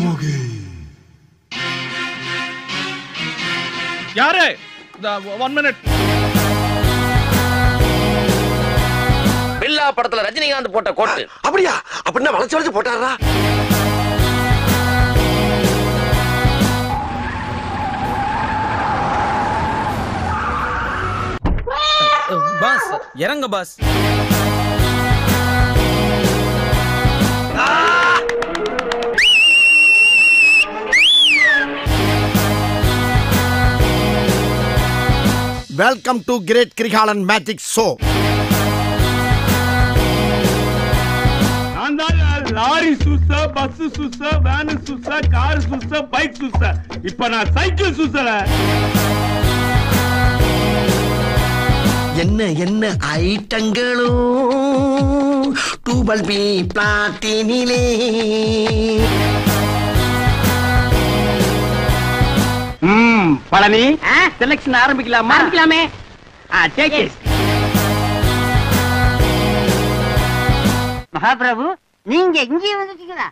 யாரு one minute பில்லா படத்துல ரஜினிகாந்த் போட்ட கோட்டு அப்படியா அப்படின்னா வளைச்சு வளைச்சு போட்டாரா பாஸ் இறங்க boss welcome to great Kirikalan magic show நான் தான் லாரி சுச பஸ் சுச வேன் சுச கார் சுச பைக் சுச இப்ப நான் சைக்கிள் சுசல என்ன என்ன ஐட்டங்களும் டூபல் பி பிளாட்டினிலே ம் பழனி செலக்ஷன் ஆரம்பிக்கலாமா ஆரம்பிக்கலாமே டேக் இட் மகாபிரபு நீங்க இங்கே வந்துட்டீங்களா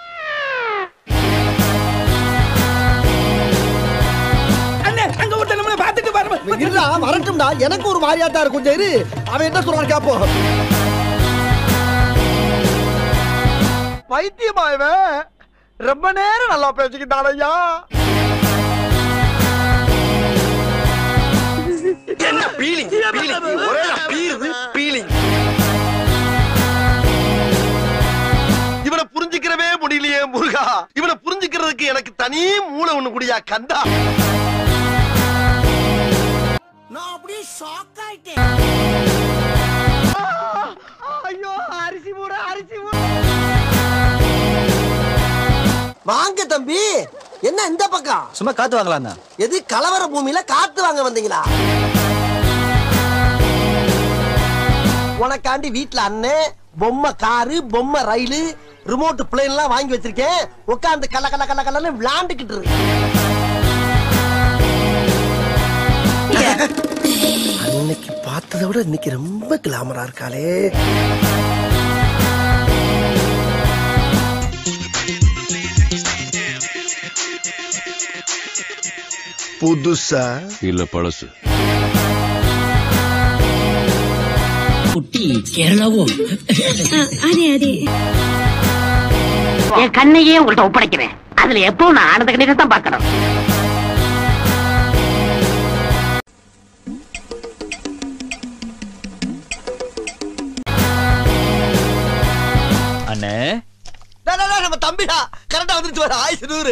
இல்ல வரட்டும்டா எனக்கு ஒரு மாதிரியாட்டா இருக்கும் கொஞ்சம் இரு அவன் என்ன சொல்றான் கேப்போம் பைத்தியமா இவன் ரொம்ப நேரம் நல்லா பேசிக்கிட்டான் ஐயா என்ன பீலிங் பீலிங் ஒரே பீருது பீலிங் இவனை புரிஞ்சுக்கிறவே முடியலையே முருகா இவனை புரிஞ்சுக்கிறதுக்கு எனக்கு தனி மூளை ஒண்ணு குடியா கந்தா நான் அப்படியே ஷாக் ஆயிட்டேன் ஐயோ அரிசி மூட அரிசி மூட வாங்க தம்பி என்ன இந்த பக்கம் சும்மா காத்து வாங்கலாம்ண்ணா எது கலவர பூமியில காத்து வாங்க வந்தீங்களா உனக்காண்டி வீட்ல அண்ணன் பொம்மை காரு பொம்மை ரயிலு ரிமோட் பிளேன் எல்லாம் வாங்கி வச்சிருக்கேன் உட்காந்து கல கல கல கலன்னு விளையாண்டுக்கிட்டு இருக்கு அன்னைக்கு பார்த்ததை விட இன்னைக்கு ரொம்ப கிளாமரா இருக்காளே புதுசா இல்ல பழசு ಅದೇ ಅದೇ என் கண்ணையே உங்கள்ட்ட ஒப்படைக்கிறேன் அதுல எப்பவும் நான் ஆனந்த கண்ணீரை தான் பார்க்கணும் அண்ணே டேய், டேய், டேய், நம்ம தம்பிடா கரெக்டா வந்துருச்சு வர ஆயுசு நூறு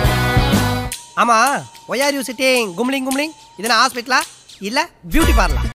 ஆமா ஒய் ஆர் யூ சிட்டிங் கும்லிங் கும்லிங் இது ஹாஸ்பிட்டலா இல்ல பியூட்டி பார்லர்